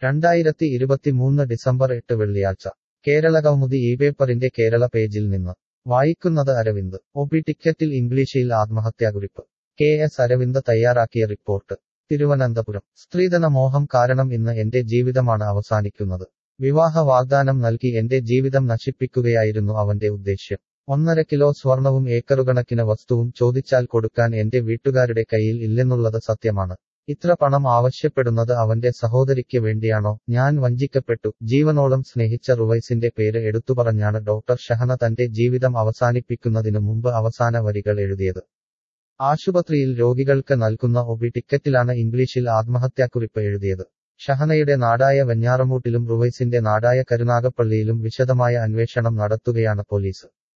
രണ്ടായിരത്തി ഇരുപത്തിമൂന്ന് ഡിസംബർ എട്ട് വെള്ളിയാഴ്ച കേരള കൗമുദി ഈ പേപ്പറിന്റെ കേരള പേജിൽ നിന്ന് വായിക്കുന്നത് അരവിന്ദ് ഒബി ടിക്കറ്റിൽ ഇംഗ്ലീഷിൽ ആത്മഹത്യാകുറിപ്പ് കെ എസ് അരവിന്ദ് തയ്യാറാക്കിയ റിപ്പോർട്ട് തിരുവനന്തപുരം സ്ത്രീധന മോഹം കാരണം ഇന്ന് എന്റെ ജീവിതമാണ് അവസാനിക്കുന്നത് വിവാഹ വാഗ്ദാനം നൽകി എന്റെ ജീവിതം നശിപ്പിക്കുകയായിരുന്നു അവന്റെ ഉദ്ദേശ്യം ഒന്നര കിലോ സ്വർണവും ഏക്കറുകണക്കിന് വസ്തുവും ചോദിച്ചാൽ കൊടുക്കാൻ എന്റെ വീട്ടുകാരുടെ കയ്യിൽ ഇല്ലെന്നുള്ളത് സത്യമാണ് ഇത്ര പണം ആവശ്യപ്പെടുന്നത് അവന്റെ സഹോദരിക്ക് വേണ്ടിയാണോ ഞാൻ വഞ്ചിക്കപ്പെട്ടു ജീവനോളം സ്നേഹിച്ച റുവൈസിന്റെ പേര് എടുത്തുപറഞ്ഞാണ് ഡോക്ടർ ഷഹന തന്റെ ജീവിതം അവസാനിപ്പിക്കുന്നതിനു മുമ്പ് അവസാന വരികൾ എഴുതിയത് ആശുപത്രിയിൽ രോഗികൾക്ക് നൽകുന്ന ഒബി ടിക്കറ്റിലാണ് ഇംഗ്ലീഷിൽ ആത്മഹത്യാക്കുറിപ്പ് എഴുതിയത് ഷഹനയുടെ നാടായ വെഞ്ഞാറമൂട്ടിലും റുവൈസിന്റെ നാടായ കരുനാഗപ്പള്ളിയിലും വിശദമായ അന്വേഷണം നടത്തുകയാണ് പോലീസ്